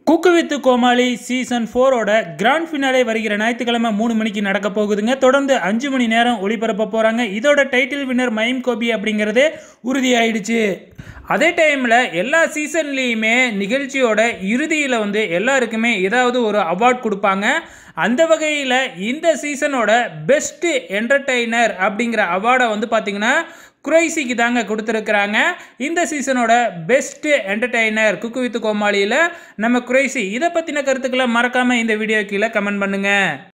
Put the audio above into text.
cook with Comali season ஃபோரோட grand finale வருகிற ஞாயிற்றுக்கிழமை மூணு மணிக்கு நடக்க போகுதுங்க தொடர்ந்து அஞ்சு மணி நேரம் ஒளிபரப்ப போகிறாங்க இதோட டைட்டில் வின்னர் மைம் கோபி அப்படிங்கிறது உறுதியாயிடுச்சு அதே டைமில் எல்லா சீசன்லேயுமே நிகழ்ச்சியோட இறுதியில் வந்து எல்லாருக்குமே ஏதாவது ஒரு அவார்ட் கொடுப்பாங்க அந்த வகையில் இந்த சீசனோட பெஸ்ட்டு என்டர்டெய்னர் அப்படிங்கிற அவார்டை வந்து பார்த்திங்கன்னா குறைசிக்கு தாங்க கொடுத்துருக்குறாங்க இந்த சீசனோட பெஸ்ட்டு என்டர்டெய்னர் குக்கு வித்து கோமாளியில் நம்ம குறைசி இதை பற்றின கருத்துக்களை மறக்காமல் இந்த வீடியோ கீழே கமெண்ட் பண்ணுங்கள்